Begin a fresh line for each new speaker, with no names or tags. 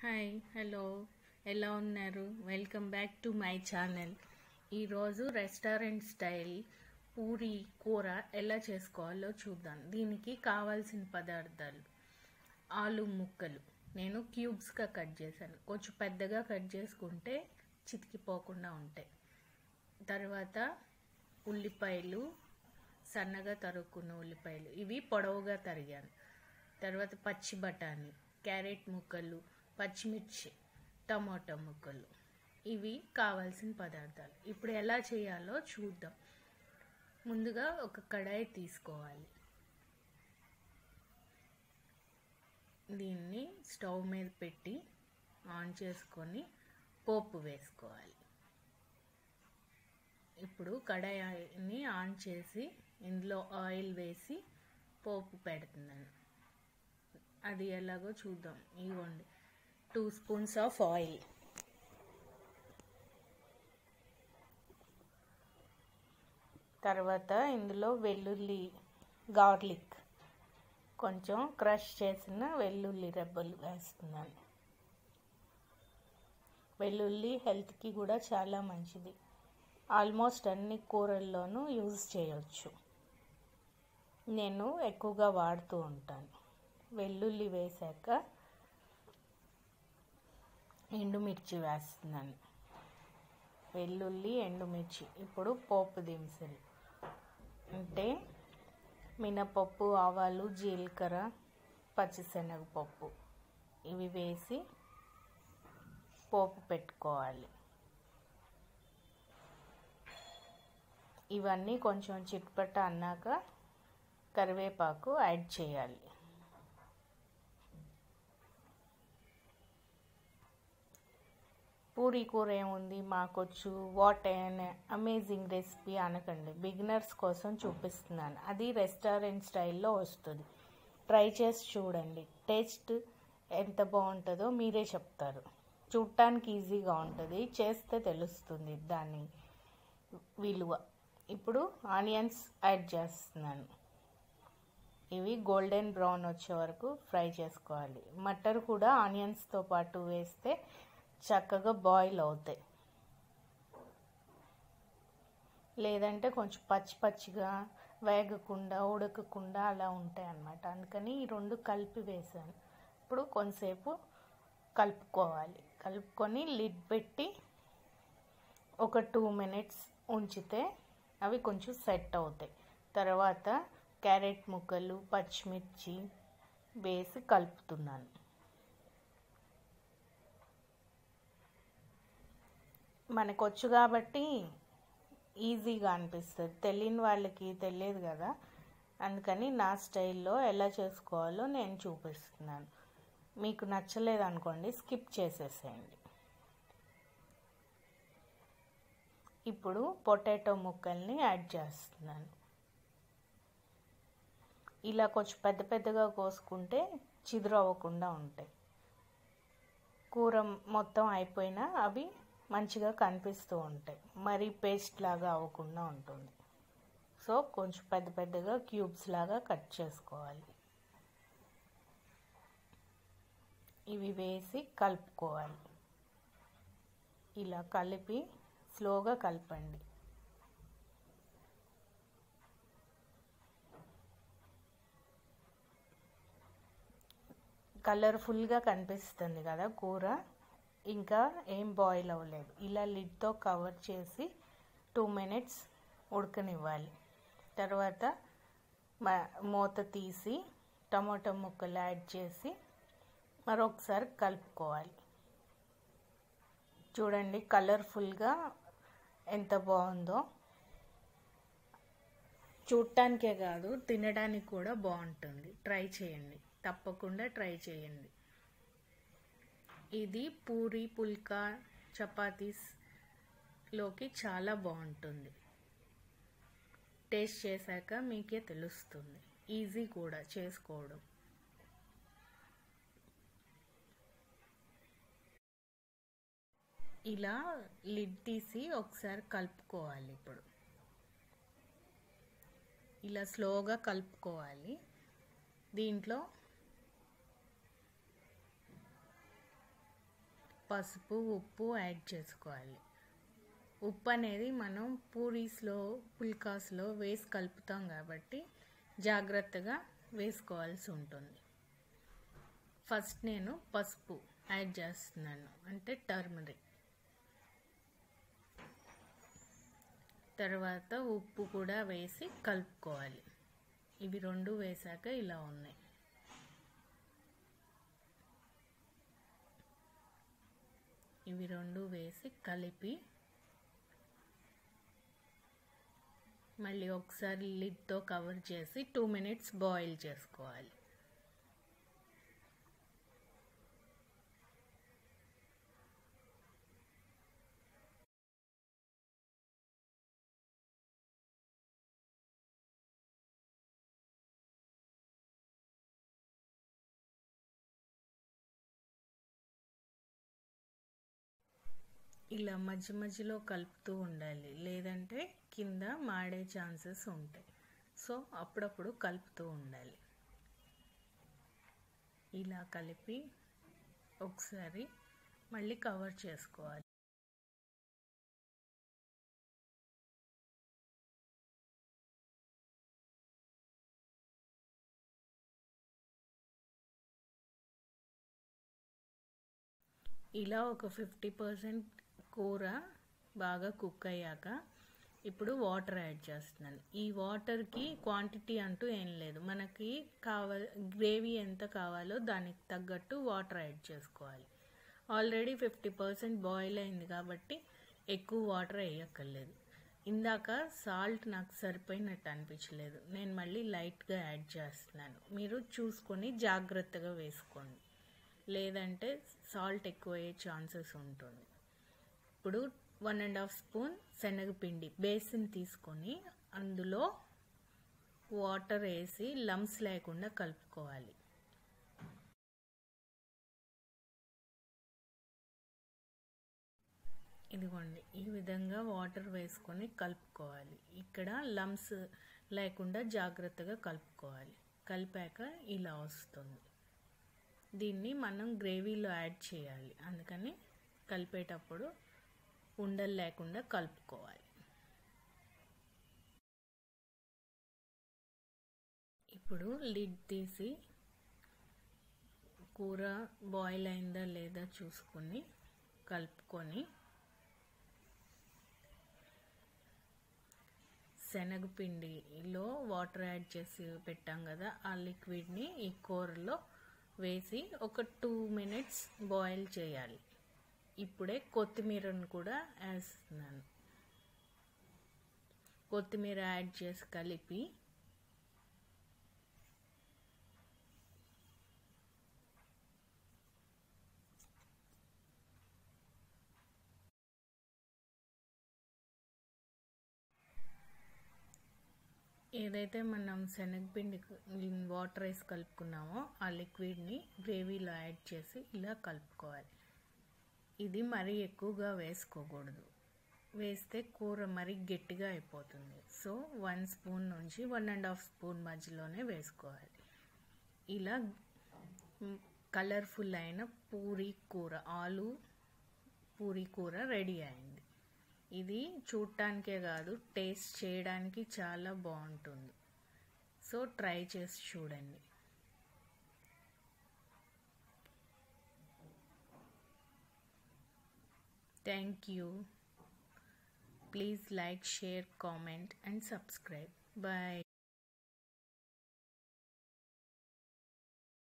hi hello ఎలా ఉన్నారు welcome back to my channel ఈరోజు రెస్టారెంట్ స్టైల్ పూరి కూర ఎలా చేసుకోవాలో చూద్దాం దీనికి కావాల్సిన పదార్థాలు ఆలు ముక్కలు నేను క్యూబ్స్గా కట్ చేశాను కొంచెం పెద్దగా కట్ చేసుకుంటే చితికిపోకుండా ఉంటాయి తర్వాత ఉల్లిపాయలు సన్నగా తరుక్కున్న ఉల్లిపాయలు ఇవి పొడవుగా తరిగాను తర్వాత పచ్చి బఠానీ క్యారెట్ ముక్కలు పచ్చిమిర్చి టమాటా ముక్కలు ఇవి కావాల్సిన పదార్థాలు ఇప్పుడు ఎలా చేయాలో చూద్దాం ముందుగా ఒక కడాయి తీసుకోవాలి దీన్ని స్టవ్ మీద పెట్టి ఆన్ చేసుకొని పోపు వేసుకోవాలి ఇప్పుడు కడాయిని ఆన్ చేసి ఇందులో ఆయిల్ వేసి పోపు పెడుతున్నాను అది ఎలాగో చూద్దాం ఇవ్వండి టూ స్పూన్స్ ఆఫ్ ఆయిల్ తర్వాత ఇందులో వెల్లుల్లి గార్లిక్ కొంచెం క్రష్ చేసిన వెల్లుల్లి రెబ్బలు వేస్తున్నాను వెల్లుల్లి హెల్త్కి కూడా చాలా మంచిది ఆల్మోస్ట్ అన్ని కూరల్లోనూ యూజ్ చేయొచ్చు నేను ఎక్కువగా వాడుతూ ఉంటాను వెల్లుల్లి వేశాక ఎండుమిర్చి వేస్తున్నాను వెల్లుల్లి ఎండుమిర్చి ఇప్పుడు పోపు దినుసులు అంటే మినపప్పు ఆవాలు జీలకర్ర పచ్చిశనగపప్పు ఇవి వేసి పోపు పెట్టుకోవాలి ఇవన్నీ కొంచెం చిట్పట అన్నాక కరివేపాకు యాడ్ చేయాలి పూరి కూర ఏముంది మాకొచ్చు వాట్ అన్ అమేజింగ్ రెసిపీ అనకండి బిగినర్స్ కోసం చూపిస్తున్నాను అది రెస్టారెంట్ స్టైల్లో వస్తుంది ట్రై చేసి చూడండి టేస్ట్ ఎంత బాగుంటుందో మీరే చెప్తారు చూడటానికి ఈజీగా ఉంటుంది చేస్తే తెలుస్తుంది దాని విలువ ఇప్పుడు ఆనియన్స్ యాడ్ చేస్తున్నాను ఇవి గోల్డెన్ బ్రౌన్ వచ్చే వరకు ఫ్రై చేసుకోవాలి మటర్ కూడా ఆనియన్స్తో పాటు వేస్తే చక్కగా బాయిల్ అవుతాయి లేదంటే కొంచెం పచ్చి పచ్చిగా వేగకుండా ఉడకకుండా అలా ఉంటాయి అన్నమాట అందుకని ఈ రెండు కలిపి వేసాను ఇప్పుడు కొంతసేపు కలుపుకోవాలి కలుపుకొని లిడ్ పెట్టి ఒక టూ మినిట్స్ ఉంచితే అవి కొంచెం సెట్ అవుతాయి తర్వాత క్యారెట్ ముక్కలు పచ్చిమిర్చి వేసి కలుపుతున్నాను మనకు వచ్చు కాబట్టి ఈజీగా అనిపిస్తుంది తెలియని వాళ్ళకి తెలియదు కదా అందుకని నా స్టైల్లో ఎలా చేసుకోవాలో నేను చూపిస్తున్నాను మీకు నచ్చలేదు అనుకోండి స్కిప్ చేసేసేయండి ఇప్పుడు పొటాటో ముక్కల్ని యాడ్ చేస్తున్నాను ఇలా కొంచెం పెద్ద పెద్దగా కోసుకుంటే చిదురు అవ్వకుండా ఉంటాయి కూర మొత్తం అయిపోయినా అవి మంచిగా కనిపిస్తూ ఉంటాయి మరీ పేస్ట్ లాగా అవ్వకుండా ఉంటుంది సో కొంచెం పెద్ద పెద్దగా క్యూబ్స్ లాగా కట్ చేసుకోవాలి ఇవి వేసి కలుపుకోవాలి ఇలా కలిపి స్లోగా కలపండి కలర్ఫుల్గా కనిపిస్తుంది కదా కూర ఇంకా ఏం బాయిల్ అవ్వలేదు ఇలా లిడ్తో కవర్ చేసి టూ మినిట్స్ ఉడకనివ్వాలి తర్వాత మూత తీసి టమాటో ముక్కలు యాడ్ చేసి మరొకసారి కలుపుకోవాలి చూడండి కలర్ఫుల్గా ఎంత బాగుందో చూడటానికే కాదు తినడానికి కూడా బాగుంటుంది ట్రై చేయండి తప్పకుండా ట్రై చేయండి ఇది పూరి పుల్కా చపాతీస్లోకి చాలా బాగుంటుంది టేస్ట్ చేశాక మీకే తెలుస్తుంది ఈజీ కూడా చేసుకోవడం ఇలా లిడ్ తీసి ఒకసారి కలుపుకోవాలి ఇప్పుడు ఇలా స్లోగా కలుపుకోవాలి దీంట్లో పసుపు ఉప్పు యాడ్ చేసుకోవాలి ఉప్పు అనేది మనం పూరీస్లో పుల్కాస్లో వేసి కలుపుతాం కాబట్టి జాగ్రత్తగా వేసుకోవాల్సి ఉంటుంది ఫస్ట్ నేను పసుపు యాడ్ చేస్తున్నాను అంటే టర్మరిక్ తర్వాత ఉప్పు కూడా వేసి కలుపుకోవాలి ఇవి రెండు వేసాక ఇలా ఉన్నాయి ఇవి రెండు వేసి కలిపి మళ్ళీ ఒకసారి లిడ్తో కవర్ చేసి టూ మినిట్స్ బాయిల్ చేసుకోవాలి ఇలా మధ్య మధ్యలో కలుపుతూ ఉండాలి లేదంటే కింద మాడే ఛాన్సెస్ ఉంటాయి సో అప్పుడప్పుడు కలుపుతూ ఉండాలి ఇలా కలిపి ఒకసారి మళ్ళీ కవర్ చేసుకోవాలి ఇలా ఒక ఫిఫ్టీ పర్సెంట్ కూర బాగా కుక్ అయ్యాక ఇప్పుడు వాటర్ యాడ్ చేస్తున్నాను ఈ వాటర్కి క్వాంటిటీ అంటూ ఏం లేదు మనకి కావాలి గ్రేవీ ఎంత కావాలో దానికి తగ్గట్టు వాటర్ యాడ్ చేసుకోవాలి ఆల్రెడీ ఫిఫ్టీ పర్సెంట్ బాయిల్ అయింది కాబట్టి ఎక్కువ వాటర్ వేయక్కర్లేదు ఇందాక సాల్ట్ నాకు సరిపోయినట్టు అనిపించలేదు నేను మళ్ళీ లైట్గా యాడ్ చేస్తున్నాను మీరు చూసుకొని జాగ్రత్తగా వేసుకోండి లేదంటే సాల్ట్ ఎక్కువ అయ్యే ఛాన్సెస్ ఉంటుంది ఇప్పుడు వన్ అండ్ హాఫ్ స్పూన్ శనగపిండి బేసిన్ తీసుకొని అందులో వాటర్ వేసి లమ్స్ లేకుండా కలుపుకోవాలి ఇదిగోండి ఈ విధంగా వాటర్ వేసుకొని కలుపుకోవాలి ఇక్కడ లమ్స్ లేకుండా జాగ్రత్తగా కలుపుకోవాలి కలిపాక ఇలా వస్తుంది దీన్ని మనం గ్రేవీలో యాడ్ చేయాలి అందుకని కలిపేటప్పుడు ఉండలు లేకుండా కలుపుకోవాలి ఇప్పుడు లిడ్ తీసి కూర బాయిల్ అయిందా లేదా చూసుకొని కలుపుకొని శనగపిండిలో వాటర్ యాడ్ చేసి పెట్టాం కదా ఆ లిక్విడ్ని ఈ కూరలో వేసి ఒక టూ మినిట్స్ బాయిల్ చేయాలి ఇప్పుడే కొత్తిమీరను కూడా వేస్తున్నాను కొత్తిమీర యాడ్ చేసి కలిపి ఏదైతే మనం శనగపిండి వాటర్ వేసి కలుపుకున్నామో ఆ లిక్విడ్ని గ్రేవీలో యాడ్ చేసి ఇలా కలుపుకోవాలి ఇది మరీ ఎక్కువగా వేసుకోకూడదు వేస్తే కూర మరీ గట్టిగా అయిపోతుంది సో వన్ స్పూన్ నుంచి వన్ అండ్ హాఫ్ స్పూన్ మధ్యలోనే వేసుకోవాలి ఇలా కలర్ఫుల్ అయిన పూరీ కూర ఆలు పూరీ కూర రెడీ అయింది ఇది చూడటానికే కాదు టేస్ట్ చేయడానికి చాలా బాగుంటుంది సో ట్రై చేసి చూడండి thank you please like share comment and subscribe bye